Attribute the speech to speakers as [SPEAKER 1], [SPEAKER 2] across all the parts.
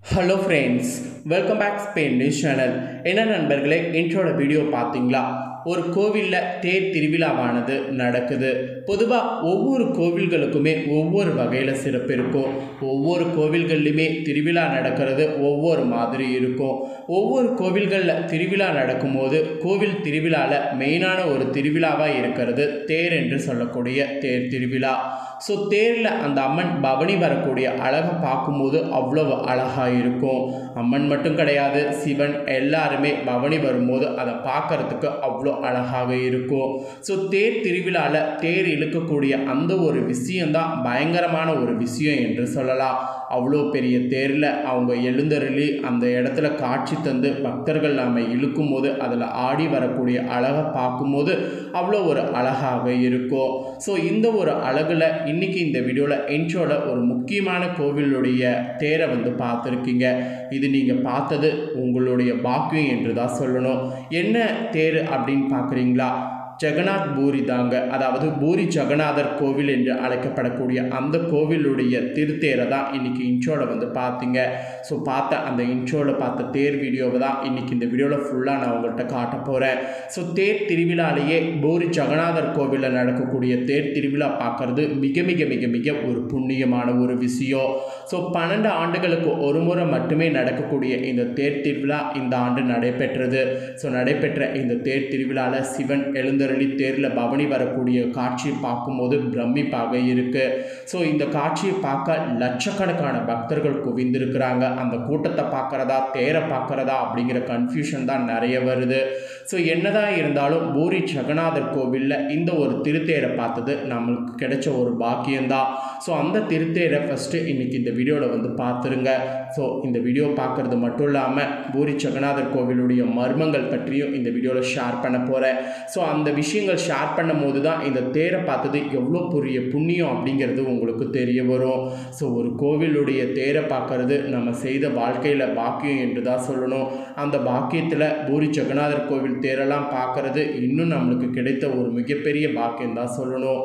[SPEAKER 1] hello friends welcome back Spain news channel என்ன நண்பர்களே இன்ட்ரோட video பார்த்தீங்களா ஒரு கோவிலில் தேர் திருவிழாவானது நடக்குது பொதுவாக ஒவ்வொரு கோவில்களுக்குமே ஒவ்வொரு வகையில் சிறப்பு இருக்கும் ஒவ்வொரு கோவில்கள்லையுமே திருவிழா நடக்கிறது ஒவ்வொரு மாதிரி இருக்கும் ஒவ்வொரு கோவில்களில் திருவிழா நடக்கும்போது கோவில் திருவிழாவில் மெயினான ஒரு திருவிழாவாக இருக்கிறது தேர் என்று சொல்லக்கூடிய தேர் திருவிழா ஸோ தேரில் அந்த அம்மன் பவனி வரக்கூடிய அழகை பார்க்கும்போது அவ்வளவு அழகாக இருக்கும் அம்மன் மட்டும் கிடையாது சிவன் எல்லாருமே பவனி வரும்போது அதை பார்க்கறதுக்கு அவ்வளோ அழகாக இருக்கும் ஸோ தேர் திருவிழாவில் தேர் இழுக்கக்கூடிய அந்த ஒரு விஷயம்தான் பயங்கரமான ஒரு விஷயம் என்று சொல்லலாம் அவ்வளோ பெரிய தேரில் அவங்க எழுந்தருளி அந்த இடத்துல காட்சி தந்து பக்தர்கள் நாம் இழுக்கும்போது அதில் ஆடி வரக்கூடிய அழகை பார்க்கும்போது அவ்வளோ ஒரு அழகாக இருக்கும் ஸோ இந்த ஒரு அழகில் இன்றைக்கி இந்த வீடியோவில் இன்ட்ரோவில் ஒரு முக்கியமான கோவிலுடைய தேரை வந்து பார்த்துருக்கீங்க இது நீங்கள் பார்த்தது உங்களுடைய பாக்கியம் என்று தான் சொல்லணும் என்ன தேர் அப்படின்னு பார்க்குறீங்களா ஜெகநாத் பூரி தாங்க அதாவது பூரி ஜெகநாதர் கோவில் என்று அழைக்கப்படக்கூடிய அந்த கோவிலுடைய திருத்தேரை தான் இன்றைக்கி இன்ட்ரோவில் வந்து பார்த்தீங்க ஸோ பார்த்த அந்த இன்ட்ரோவில் பார்த்த தேர் வீடியோவை தான் இன்றைக்கி இந்த வீடியோவில் ஃபுல்லாக நான் உங்கள்கிட்ட காட்ட போகிறேன் ஸோ தேர் திருவிழாலேயே பூரி ஜெகநாதர் கோவிலில் நடக்கக்கூடிய தேர் திருவிழா பார்க்குறது மிக மிக மிக மிக ஒரு புண்ணியமான ஒரு விஷயம் ஸோ பன்னெண்டு ஆண்டுகளுக்கு ஒரு முறை மட்டுமே நடக்கக்கூடிய இந்த தேர் திருவிழா இந்த ஆண்டு நடைபெற்றது ஸோ நடைபெற்ற இந்த தேர் திருவிழாவில் சிவன் எழுந்தருளி தேரில் பவனி வரக்கூடிய காட்சியை பார்க்கும்போது பிரமிப்பாக இருக்குது ஸோ இந்த காட்சியை பார்க்க லட்சக்கணக்கான பக்தர்கள் குவிந்திருக்கிறாங்க அந்த கூட்டத்தை பார்க்குறதா தேரை பார்க்குறதா அப்படிங்கிற கன்ஃபியூஷன் தான் நிறைய வருது ஸோ என்னதான் இருந்தாலும் பூரி ஜெகநாதர் கோவிலில் இந்த ஒரு திருத்தேரை பார்த்தது நம்மளுக்கு கிடைச்ச ஒரு பாக்கியம்தான் ஸோ அந்த திருத்தேரை ஃபஸ்ட்டு இன்றைக்கி இந்த வீடியோவில் வந்து பார்த்துருங்க ஸோ இந்த வீடியோ பார்க்குறது மட்டும் இல்லாமல் பூரி ஜெகநாதர் கோவிலுடைய மர்மங்கள் பற்றியும் இந்த வீடியோவில் ஷேர் பண்ண போகிறேன் ஸோ அந்த விஷயங்கள் ஷேர் பண்ணும் போது தான் இந்த தேரை பார்த்தது எவ்வளோ பெரிய புண்ணியம் அப்படிங்கிறது உங்களுக்கு தெரிய வரும் ஸோ ஒரு கோவிலுடைய தேரை பார்க்கறது நம்ம செய்த வாழ்க்கையில் பாக்கியம் என்று தான் சொல்லணும் அந்த பாக்கியத்தில் பூரி ஜெகநாதர் கோவில் தேரெல்லாம் பார்க்கறது இன்னும் நம்மளுக்கு கிடைத்த ஒரு மிகப்பெரிய பாக்கியம் தான் சொல்லணும்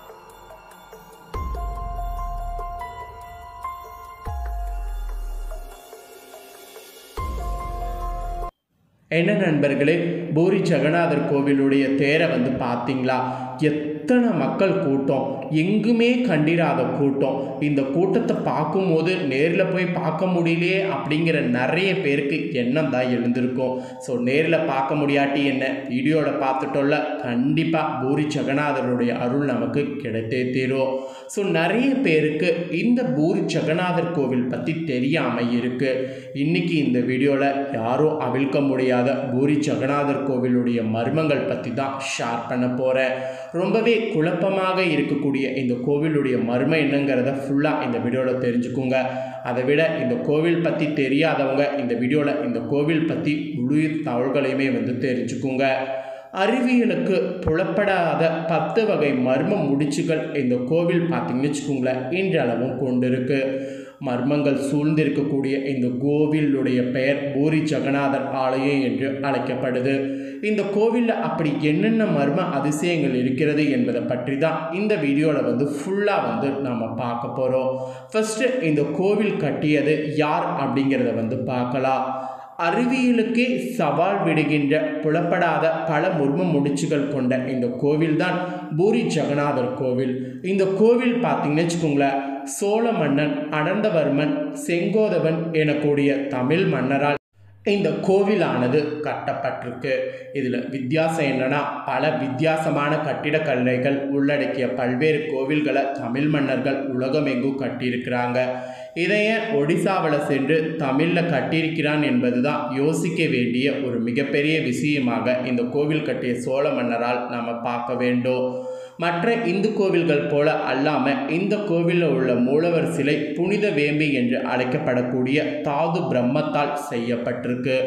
[SPEAKER 1] என்ன நண்பர்களே பூரி ஜெகநாதர் கோவிலுடைய தேரை வந்து பார்த்தீங்களா எத்தனை மக்கள் கூட்டம் எங்குமே கண்டிராத கூட்டம் இந்த கூட்டத்தை பார்க்கும்போது நேரில் போய் பார்க்க முடியலையே அப்படிங்கிற நிறைய பேருக்கு எண்ணம் தான் எழுந்திருக்கும் ஸோ நேரில் பார்க்க முடியாட்டி என்ன வீடியோவில் பார்த்துட்டோம்ல கண்டிப்பாக பூரி ஜெகநாதருடைய அருள் நமக்கு கிடைத்தே தீரும் ஸோ நிறைய பேருக்கு இந்த பூரி ஜெகநாதர் கோவில் பற்றி தெரியாமல் இருக்குது இன்றைக்கி இந்த வீடியோவில் யாரும் அவிழ்க்க முடியாத பூரி ஜெகநாதர் கோவிலுடைய மர்மங்கள் பற்றி தான் ஷேர் பண்ண போகிறேன் ரொம்பவே குழப்பமாக இருக்கக்கூடிய இந்த கோவிலுடைய மர்மம் என்னங்கிறத ஃபுல்லாக இந்த வீடியோவில் தெரிஞ்சுக்குங்க அதை விட இந்த கோவில் பற்றி தெரியாதவங்க இந்த வீடியோவில் இந்த கோவில் பற்றி முழு தகவல்களையுமே வந்து தெரிஞ்சுக்குங்க அறிவியலுக்கு புலப்படாத பத்து வகை மர்ம முடிச்சுகள் இந்த கோவில் பார்த்தீங்கன்னு வச்சுக்கோங்களேன் இன்றளவும் கொண்டிருக்கு மர்மங்கள் சூழ்ந்திருக்கக்கூடிய இந்த கோவிலுடைய பெயர் பூரி ஜெகநாதர் ஆலயம் என்று அழைக்கப்படுது இந்த கோவிலில் அப்படி என்னென்ன மர்ம அதிசயங்கள் இருக்கிறது என்பதை பற்றி தான் இந்த வீடியோவில் வந்து ஃபுல்லாக வந்து நம்ம பார்க்க போகிறோம் ஃபஸ்ட்டு இந்த கோவில் கட்டியது யார் அப்படிங்கிறத வந்து பார்க்கலாம் அறிவியலுக்கே சவால் விடுகின்ற புலப்படாத பல முர்ம முடிச்சுகள் கொண்ட இந்த கோவில் தான் பூரி ஜெகநாதர் கோவில் இந்த கோவில் பார்த்தீங்கன்னு வச்சுக்கோங்களேன் சோழ மன்னன் அனந்தவர்மன் செங்கோதவன் எனக்கூடிய தமிழ் மன்னரால் இந்த கோவிலானது கட்டப்பட்டிருக்கு இதில் வித்தியாசம் என்னன்னா பல வித்தியாசமான கட்டிடக்கலைகள் உள்ளடக்கிய பல்வேறு கோவில்களை தமிழ் மன்னர்கள் உலகமெங்கும் கட்டியிருக்கிறாங்க இதைய ஒடிசாவில் சென்று தமிழில் கட்டியிருக்கிறான் என்பது தான் யோசிக்க வேண்டிய ஒரு மிகப்பெரிய விஷயமாக இந்த கோவில் கட்டிய சோழ மன்னரால் நாம் பார்க்க வேண்டும் மற்ற இந்து கோவில்கள் போல அல்லாமல் இந்த கோவிலில் உள்ள மூலவர் சிலை புனித வேம்பி என்று அழைக்கப்படக்கூடிய தாது பிரம்மத்தால் செய்யப்பட்டிருக்கு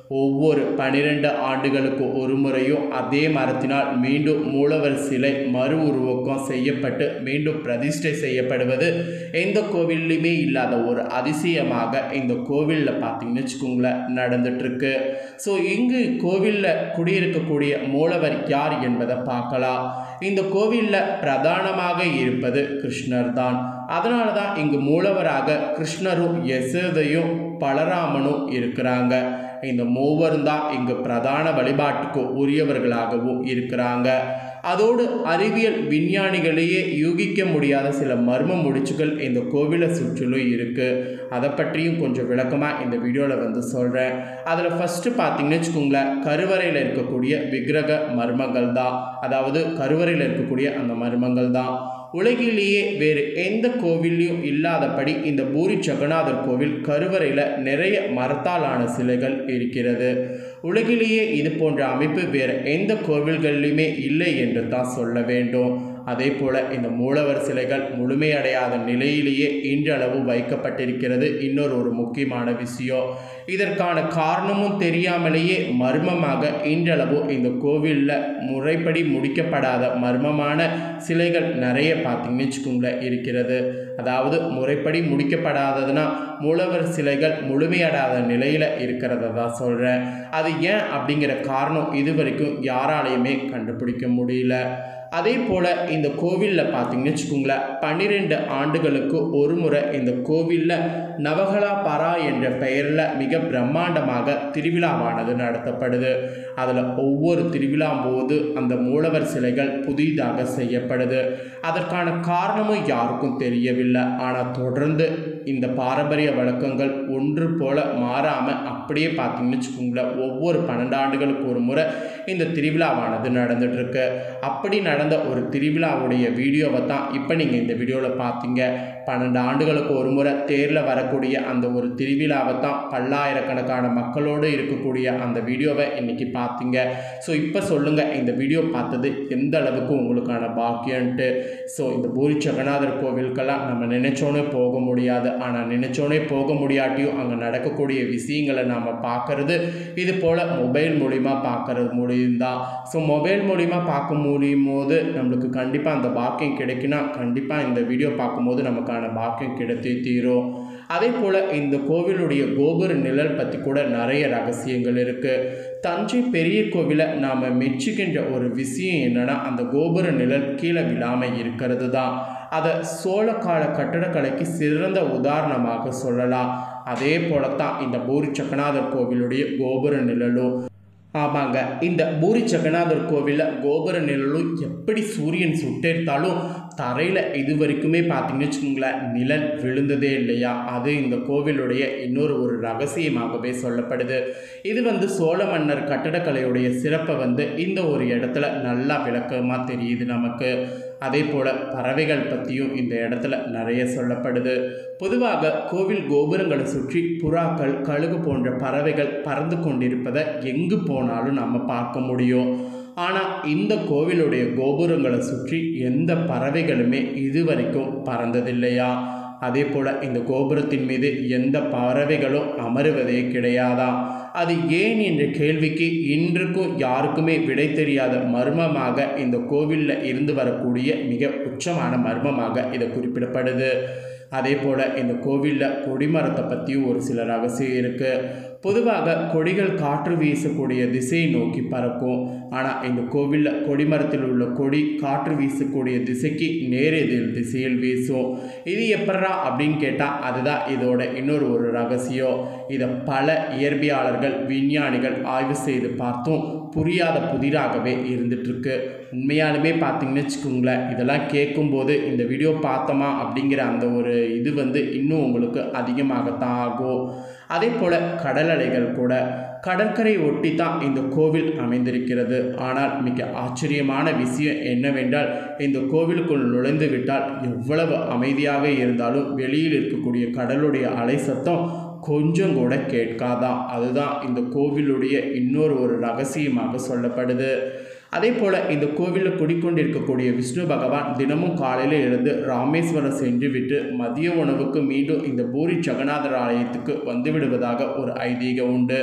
[SPEAKER 1] ஒவ்வொரு பனிரெண்டு ஆண்டுகளுக்கு ஒரு முறையும் அதே மரத்தினால் மீண்டும் மூலவர் சிலை மறு உருவாக்கம் செய்யப்பட்டு மீண்டும் பிரதிஷ்டை செய்யப்படுவது எந்த கோவில்லையுமே இல்லாத ஒரு அதிசயமாக இந்த கோவிலில் பார்த்தீங்கன்னு வச்சுக்கோங்களேன் நடந்துட்டுருக்கு ஸோ இங்கு கோவிலில் குடியிருக்கக்கூடிய மூலவர் யார் என்பதை பார்க்கலாம் இந்த கோவிலில் பிரதானமாக இருப்பது கிருஷ்ணர் தான் அதனால தான் இங்கு மூலவராக கிருஷ்ணரும் யசோதையும் பலராமனும் இருக்கிறாங்க இந்த மூவரும் தான் இங்கு பிரதான வழிபாட்டுக்கு உரியவர்களாகவும் இருக்கிறாங்க அதோடு அறிவியல் விஞ்ஞானிகளையே யூகிக்க முடியாத சில மர்ம முடிச்சுகள் இந்த கோவிலை சுற்றிலும் இருக்குது அதை பற்றியும் கொஞ்சம் விளக்கமாக இந்த வீடியோவில் வந்து சொல்கிறேன் அதில் ஃபஸ்ட்டு பார்த்தீங்கன்னு வச்சுக்கோங்களேன் கருவறையில் இருக்கக்கூடிய விக்கிரக மர்மங்கள் தான் அதாவது கருவறையில் இருக்கக்கூடிய அந்த மர்மங்கள் தான் உலகிலேயே வேறு எந்த கோவில்லையும் இல்லாதபடி இந்த பூரி ஜெகநாதர் கோவில் கருவறையில் நிறைய மரத்தாலான சிலைகள் இருக்கிறது உலகிலேயே இது போன்ற அமைப்பு வேறு எந்த கோவில்கள்லையுமே இல்லை என்று தான் சொல்ல வேண்டும் அதே போல இந்த மூலவர் சிலைகள் முழுமையடையாத நிலையிலேயே இன்றளவு வைக்கப்பட்டிருக்கிறது இன்னொரு ஒரு முக்கியமான விஷயம் இதற்கான காரணமும் தெரியாமலேயே மர்மமாக இன்றளவு இந்த கோவிலில் முறைப்படி முடிக்கப்படாத மர்மமான சிலைகள் நிறைய பார்த்தீங்கன்னு வச்சுக்கோங்களேன் இருக்கிறது அதாவது முறைப்படி முடிக்கப்படாததுன்னா மூலவர் சிலைகள் முழுமையடையாத நிலையில் இருக்கிறத தான் சொல்கிறேன் அது ஏன் அப்படிங்கிற காரணம் இது வரைக்கும் யாராலையுமே கண்டுபிடிக்க முடியல அதே போல் இந்த கோவிலில் பார்த்தீங்கன்னு வச்சுக்கோங்களேன் பன்னிரெண்டு ஆண்டுகளுக்கு ஒரு முறை இந்த கோவிலில் நவகலா பரா என்ற பெயரில் மிக பிரம்மாண்டமாக திருவிழாவானது நடத்தப்படுது அதில் ஒவ்வொரு திருவிழா போது அந்த மூலவர் சிலைகள் புதிதாக செய்யப்படுது அதற்கான காரணமும் யாருக்கும் தெரியவில்லை ஆனால் தொடர்ந்து இந்த பாரம்பரிய வழக்கங்கள் ஒன்று போல மாறாமல் அப்படியே பார்த்தீங்கன்னு வச்சுக்கோங்களேன் ஒவ்வொரு பன்னெண்டு ஆண்டுகளுக்கு ஒரு முறை இந்த திருவிழாவானது நடந்துகிட்ருக்கு அப்படி நடந்த ஒரு திருவிழாவுடைய வீடியோவை தான் இப்போ நீங்கள் இந்த வீடியோவில் பார்த்தீங்க பன்னெண்டு ஆண்டுகளுக்கு ஒரு முறை தேரில் வரக்கூடிய அந்த ஒரு திருவிழாவை தான் பல்லாயிரக்கணக்கான மக்களோடு இருக்கக்கூடிய அந்த வீடியோவை இன்றைக்கி பார்த்தீங்க ஸோ இப்போ சொல்லுங்கள் இந்த வீடியோ பார்த்தது எந்த அளவுக்கு உங்களுக்கான பாக்கியன்ட்டு ஸோ இந்த பூரி ஜெகநாதர் கோவிலுக்கெல்லாம் நம்ம நினைச்சோன்னே போக முடியாது ஆனால் நினைச்சோன்னே போக முடியாட்டியும் அங்கே நடக்கக்கூடிய விஷயங்களை நாம் பார்க்கறது இது போல் மொபைல் மூலிமா பார்க்கறது முடியும் தான் ஸோ மொபைல் மூலிமா பார்க்க முடியும் போது நம்மளுக்கு கண்டிப்பாக அந்த பாக்கியம் கிடைக்குன்னா கண்டிப்பாக இந்த வீடியோ பார்க்கும்போது நமக்கான பாக்கியம் கிடைத்தே தீரும் அதே போல் இந்த கோவிலுடைய கோபுர நிழல் பற்றி கூட நிறைய ரகசியங்கள் இருக்குது தஞ்சை பெரிய கோவிலை நாம் மெச்சுகின்ற ஒரு விஷயம் என்னென்னா அந்த கோபுர நிழல் கீழே விழாமல் இருக்கிறது தான் அதை சோழ கால கட்டடக்கலைக்கு சிறந்த உதாரணமாக சொல்லலாம் அதே போலத்தான் இந்த பூரி சக்கநாதர் கோவிலுடைய கோபுர நிழலும் ஆமாங்க இந்த பூரி ஜெகநாதர் கோவிலில் கோபுர நிழலும் எப்படி சூரியன் சுட்டெடுத்தாலும் தரையில் இது வரைக்குமே பார்த்தீங்கன்னு வச்சுக்கோங்களேன் நிழல் விழுந்ததே இல்லையா அது இந்த கோவிலுடைய இன்னொரு ஒரு ரகசியமாகவே சொல்லப்படுது இது வந்து சோழ மன்னர் கட்டடக்கலையுடைய சிறப்பை வந்து இந்த ஒரு இடத்துல நல்லா விளக்கமாக தெரியுது நமக்கு அதே போல் பறவைகள் பற்றியும் இந்த இடத்துல நிறைய சொல்லப்படுது பொதுவாக கோவில் கோபுரங்களை சுற்றி புறாக்கள் கழுகு போன்ற பறவைகள் பறந்து கொண்டிருப்பதை எங்கு போனாலும் நம்ம பார்க்க முடியும் ஆனால் இந்த கோவிலுடைய கோபுரங்களை சுற்றி எந்த பறவைகளுமே இதுவரைக்கும் பறந்ததில்லையா அதே போல் இந்த கோபுரத்தின் மீது எந்த பறவைகளும் அமருவதே கிடையாதாம் அது ஏன் என்ற கேள்விக்கு இன்றுக்கும் யாருக்குமே விடை தெரியாத மர்மமாக இந்த கோவிலில் இருந்து வரக்கூடிய மிக உச்சமான மர்மமாக இது குறிப்பிடப்படுது அதே போல் இந்த கோவிலில் கொடிமரத்தை பற்றியும் ஒரு சில ரகசியம் இருக்குது பொதுவாக கொடிகள் காற்று வீசக்கூடிய திசையை நோக்கி பறக்கும் ஆனால் இந்த கோவிலில் கொடிமரத்தில் உள்ள கொடி காற்று வீசக்கூடிய திசைக்கு நேரெதிர் திசையில் வீசும் இது எப்படா அப்படின்னு கேட்டால் அதுதான் இதோட இன்னொரு ஒரு ரகசியம் இதை பல இயற்பியாளர்கள் விஞ்ஞானிகள் ஆய்வு செய்து பார்த்தும் புரியாத புதிராகவே இருந்துகிட்ருக்கு உண்மையாலுமே பார்த்தீங்கன்னு வச்சுக்கோங்களேன் இதெல்லாம் கேட்கும்போது இந்த வீடியோ பார்த்தோமா அப்படிங்கிற அந்த ஒரு இது வந்து இன்னும் உங்களுக்கு அதிகமாகத்தான் ஆகும் அதே போல் கடல் அலைகள் கூட கடற்கரை ஒட்டி தான் இந்த கோவில் அமைந்திருக்கிறது ஆனால் மிக ஆச்சரியமான விஷயம் என்னவென்றால் இந்த கோவிலுக்குள் நுழைந்து விட்டால் எவ்வளவு அமைதியாக இருந்தாலும் வெளியில் இருக்கக்கூடிய கடலுடைய அலை சத்தம் கொஞ்சம் கூட கேட்காதான் அதுதான் இந்த கோவிலுடைய இன்னொரு ஒரு ரகசியமாக சொல்லப்படுது அதே போல் இந்த கோவிலில் குடிக்கொண்டிருக்கக்கூடிய விஷ்ணு பகவான் தினமும் காலையில் எழுந்து ராமேஸ்வரம் சென்று விட்டு மதிய உணவுக்கு மீண்டும் இந்த பூரி ஜெகநாதர் ஆலயத்துக்கு வந்து விடுவதாக ஒரு ஐதீகம் உண்டு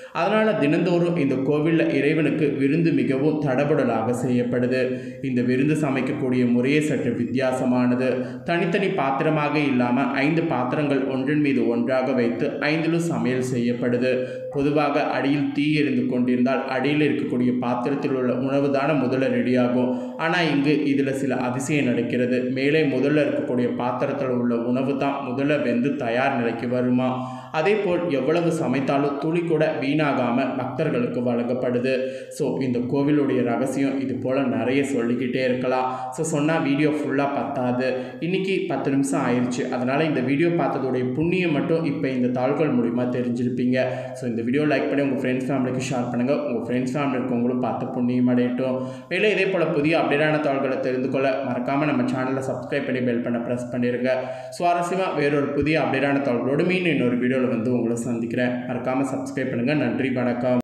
[SPEAKER 1] அதனால் தினந்தோறும் இந்த கோவிலில் இறைவனுக்கு விருந்து மிகவும் தடபுடலாக செய்யப்படுது இந்த விருந்து சமைக்கக்கூடிய முறையே சற்று வித்தியாசமானது தனித்தனி பாத்திரமாக இல்லாமல் ஐந்து பாத்திரங்கள் ஒன்றின் மீது ஒன்றாக வைத்து ஐந்திலும் சமையல் செய்யப்படுது பொதுவாக அடியில் தீ எரிந்து கொண்டிருந்தால் அடியில் இருக்கக்கூடிய பாத்திரத்தில் உள்ள உணவு தானே முதல்ல ரெடியாகும் ஆனால் இங்கு இதில் சில அதிசயம் நடக்கிறது மேலே முதல்ல இருக்கக்கூடிய பாத்திரத்தில் உள்ள உணவு தான் முதல்ல வெந்து தயார் நிலைக்கு வருமா அதே போல் எவ்வளவு சமைத்தாலும் துளி கூட வீணாகாமல் பக்தர்களுக்கு வழங்கப்படுது ஸோ இந்த கோவிலுடைய ரகசியம் இது போல் நிறைய சொல்லிக்கிட்டே இருக்கலாம் ஸோ சொன்னால் வீடியோ ஃபுல்லாக பத்தாது இன்றைக்கி பத்து நிமிஷம் ஆயிடுச்சு அதனால் இந்த வீடியோ பார்த்ததோடைய புண்ணியம் மட்டும் இப்போ இந்த தாள்கள் மூலிமா தெரிஞ்சிருப்பீங்க ஸோ இந்த வீடியோ லைக் பண்ணி உங்கள் ஃப்ரெண்ட்ஸ் ஃபேமிலிக்கு ஷேர் பண்ணுங்கள் உங்கள் ஃப்ரெண்ட்ஸ் ஃபேமிலி இருக்கவங்களும் பார்த்து புண்ணியம் அடையட்டும் மேலே இதே போல் புதிய அப்டேட்டான தாள்களை தெரிந்து கொள்ள மறக்காமல் நம்ம சேனலை சப்ஸ்கிரைப் பண்ணி பெல் பண்ண ப்ரெஸ் பண்ணிடுங்க சுவாரஸ்யமாக வேறொரு புதிய அப்டேட்டான தாள்களோடு மீன் இன்னொரு வீடியோவில் வந்து உங்களை சந்திக்கிறேன் மறக்காமல் சப்ஸ்கிரைப் பண்ணுங்கள் நன்றி வணக்கம்